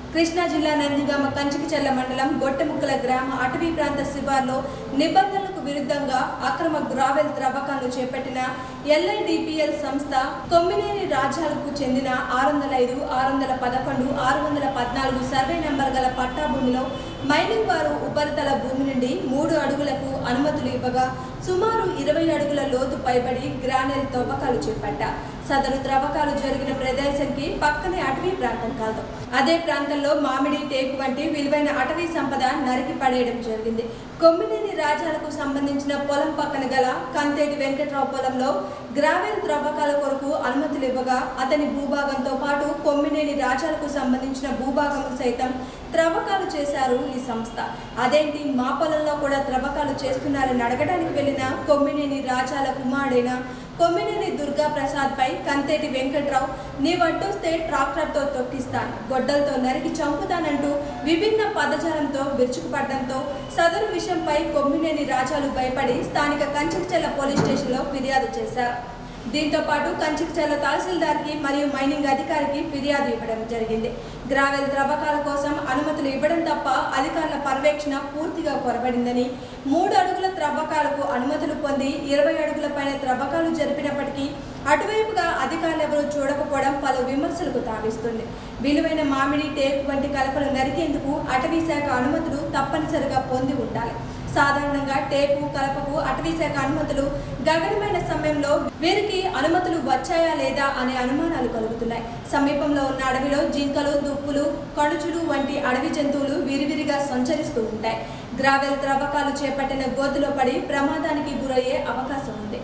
కృష్ణా జిల్లా నందిగామ కంచికిచెర్ల మండలం గొట్టెముక్కల గ్రామ అటవీ ప్రాంత శివార్లో నిబంధనలకు విరుద్ధంగా అక్రమ గ్రావెల్ త్రవ్వకాలు చేపట్టిన ఎల్ఐడిపిఎల్ సంస్థ కొమ్మినేని రాజ్యాలకు చెందిన ఆరు వందల ఐదు ఆరు వందల పదకొండు ఆరు వందల పద్నాలుగు సర్వే నంబర్ గల పట్టా భూమిలో మైనింగ్ వారు ఉపరితల భూమి నుండి మూడు అడుగులకు అనుమతులు ఇవ్వగా సుమారు ఇరవై అడుగుల లోతు పైబడి గ్రానెల్ తవ్వకాలు చేపట్టా సదరు త్రవ్వకాలు జరిగిన ప్రదేశంకి పక్కనే అటవీ ప్రాంతం కాదు అదే ప్రాంతంలో మామిడి టేకు వంటి విలువైన అటవీ సంపద నరికి పడేయడం జరిగింది కొమ్మినేని రాజాలకు సంబంధించిన పొలం పక్కన గల కంతేటి వెంకట్రావు పొలంలో గ్రావెల్ త్రవ్వకాల కొరకు అనుమతులు ఇవ్వగా అతని భూభాగంతో పాటు కొమ్మినేని రాజాలకు సంబంధించిన భూభాగం సైతం త్రవ్వకాలు చేశారు ఈ సంస్థ అదేంటి మా పొలంలో కూడా త్రవ్వకాలు చేస్తున్నారని అడగడానికి వెళ్లిన కొమ్మినేని రాజాల కుమారుడైన కొమ్మినేని దుర్గా ప్రసాద్ పై కంతేటి వెంకట్రావు నీ వడ్డొస్తే ట్రాక్టర్తో తొక్కిస్తాను గొడ్డలతో నరికి చంపుతానంటూ విభిన్న పదజాలంతో విరుచుకుపడడంతో సదరు విషయంపై కొమ్మినేని రాజాలు భయపడి స్థానిక కంచికచెల్ల పోలీస్ స్టేషన్లో ఫిర్యాదు చేశారు దీంతో పాటు కంచికచెల్ల తహసీల్దార్కి మరియు మైనింగ్ అధికారికి ఫిర్యాదు ఇవ్వడం జరిగింది గ్రావెల్ త్రవ్వకాల కోసం అనుమతులు ఇవ్వడం తప్ప అధికారుల పర్యవేక్షణ పూర్తిగా కొరబడిందని మూడు అడుగుల త్రవ్వకాలకు అనుమతులు పొంది ఇరవై అడుగుల పైన త్రవ్వకాలు జరిపినప్పటికీ అటువైపుగా అధికారులు ఎవరూ చూడకపోవడం పలు విమర్శలకు తావిస్తుంది విలువైన మామిడి టేకు వంటి కలపలు నరికేందుకు అటవీ శాఖ అనుమతులు తప్పనిసరిగా పొంది ఉండాలి సాధారణంగా టేపు కలపకు అటవీ శాఖ అనుమతులు గగనమైన సమయంలో వీరికి అనుమతులు వచ్చాయా లేదా అనే అనుమానాలు కలుగుతున్నాయి సమీపంలో ఉన్న అడవిలో జింకలు దుప్పులు కణుచులు వంటి అడవి జంతువులు విరివిరిగా సంచరిస్తూ ఉంటాయి గ్రావెల్ త్రవ్వకాలు చేపట్టిన గోతులో పడి ప్రమాదానికి గురయ్యే అవకాశం ఉంది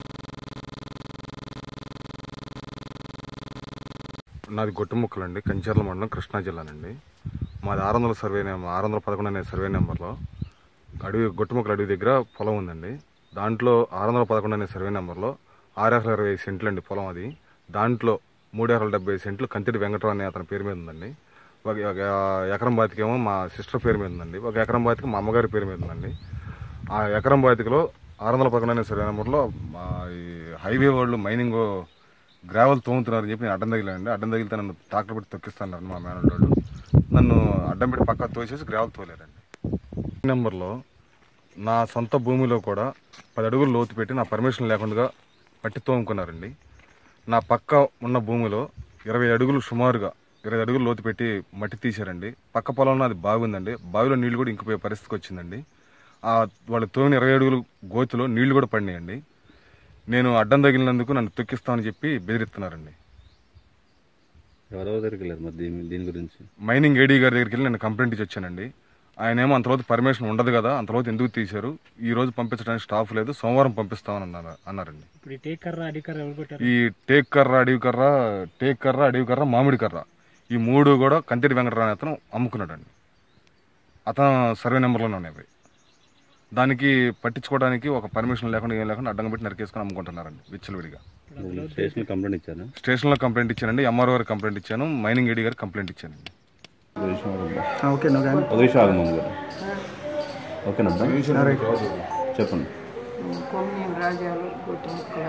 నాది గొట్టుముక్కలండి కంచర్ల మండలం కృష్ణా జిల్లానండి మాది ఆరు వందల సర్వే నెంబర్ ఆరు వందల పదకొండు అనే సర్వే నెంబర్లో అడవి గొట్టుముక్కల అడవి దగ్గర పొలం ఉందండి దాంట్లో ఆరు వందల పదకొండు అనే సర్వే నెంబర్లో ఆరు ఎకరాల ఇరవై ఐదు సెంట్లు అండి పొలం అది దాంట్లో మూడు ఎకరాల డెబ్బై ఐదు సెంట్లు కంతిటి వెంకటరావు అనే అతని పేరు మీద ఉందండి ఒక ఒక ఎకరం బాతికేమో మా సిస్టర్ పేరు మీద ఉందండి ఒక ఎకరం బాతిక మా అమ్మగారి పేరు మీద ఉందండి ఆ ఎకరం బాతికలో ఆరు వందల పదకొండు అనే సర్వే నెంబర్లో మా ఈ హైవే వాళ్ళు మైనింగ్ గ్రావెల్ తోముతున్నారని చెప్పి నేను అడ్డం తగిలానండి అడ్డం తగిలితే నన్ను ట్రాక్టర్ పెట్టి తొక్కిస్తాను మా మేనల్ వాళ్ళు నన్ను అడ్డం పెట్టి పక్క తోసేసి గ్రావెల్ తోలేరండి ఈ నెంబర్లో నా సొంత భూమిలో కూడా పది అడుగులు లోతు పెట్టి నా పర్మిషన్ లేకుండా మట్టి తోముకున్నారండి నా పక్క ఉన్న భూమిలో ఇరవై అడుగులు సుమారుగా ఇరవై అడుగులు లోతు పెట్టి మట్టి తీశారండి పక్క పొలంలో అది బాగుందండి బావిలో నీళ్లు కూడా ఇంకిపోయే పరిస్థితికి వచ్చిందండి ఆ వాళ్ళు తోమిన ఇరవై అడుగులు గోతిలో నీళ్లు కూడా పడినాయండి నేను అడ్డం తగిలినందుకు నన్ను తొక్కిస్తామని చెప్పి బెదిరిస్తున్నారండి ఎవరెవరి దగ్గరికి వెళ్ళారు మరి దీని దీని గురించి మైనింగ్ ఏడీ గారి దగ్గరికి వెళ్ళి నేను కంప్లైంట్ ఇచ్చి వచ్చానండి ఆయన ఏమో అంతలోతు పర్మిషన్ ఉండదు కదా అంతలోతు ఎందుకు తీశారు ఈ రోజు పంపించడానికి స్టాఫ్ లేదు సోమవారం పంపిస్తామని అన్నారు అన్నారండి ఇప్పుడు ఈ టేక్ కర్ర అడి కర్ర ఎవరు కొట్టారు ఈ టేక్ కర్ర అడవి కర్ర టేక్ కర్ర అడవి కర్ర మామిడి కర్ర ఈ మూడు కూడా కంతిరి వెంకటరావు అనే అతను అమ్ముకున్నాడండి అతను సర్వే నెంబర్లోనే ఉన్నాయి దానికి పట్టించుకోవడానికి ఒక పర్మిషన్ లేకుండా ఏం లేకుండా అడ్డంగా పెట్టి నరికేసుకొని అమ్ముకుంటున్నారండి విచ్చలవిడిగా స్టేషన్ కంప్లైంట్ ఇచ్చాను స్టేషన్లో కంప్లైంట్ ఇచ్చానండి ఎంఆర్ఓ గారికి కంప్లైంట్ ఇచ్చాను మైనింగ్ ఏడీ గారికి కంప్లైంట్ ఇచ్చానండి ఓకే నువ్వు కానీ ఉదయ్ ఆగమన్ గారు ఓకేనబ్బా చెప్పండి కొన్ని రాజ్యాలు గుట్టి ముక్కల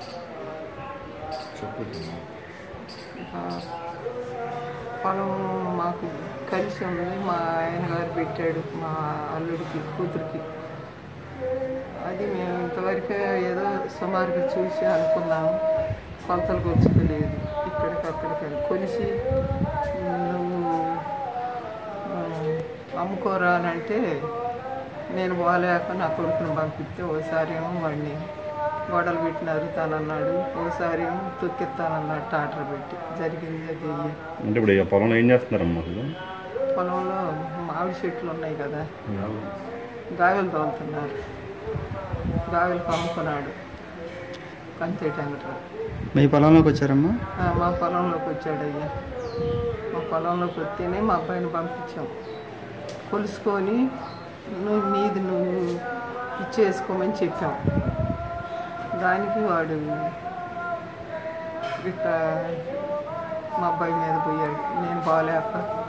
పొలం మాకు కలిసి ఉంది మా ఆయన గారు పెట్టాడు మా అల్లుడికి కూతురికి అది మేము ఇంతవరకు ఏదో సుమారుగా చూసి అనుకున్నాము కొలతలకు వచ్చింది లేదు ఇక్కడికి అక్కడికి కొలిసి నువ్వు ఆ, అమ్ముకోరా అని అంటే నేను పోలేక నా కొడుకుని పంపిస్తే ఓసారి ఏమో వాడిని గోడలు పెట్టి నరుగుతానన్నాడు ఓసారి ఏమో తొక్కిస్తానన్నాడు టాటర్ పెట్టి జరిగింది అది అంటే ఇప్పుడు ఈ పొలంలో ఏం చేస్తున్నారమ్మా అసలు పొలంలో మామిడి చెట్లు ఉన్నాయి కదా గాయలు తోలుతున్నారు గాయలు అమ్ముకున్నాడు కంచేటంగట్రావు మీ పొలంలోకి వచ్చారమ్మా ఆ, మా పొలంలోకి వచ్చాడు అయ్యా మా పొలంలోకి వస్తేనే మా అబ్బాయిని పంపించాం కొలుసుకొని నువ్వు నీది నువ్వు ఇచ్చేసుకోమని చెప్పాం దానికి వాడు ఇట్లా మా అబ్బాయి మీద పోయాడు నేను బాగాలేక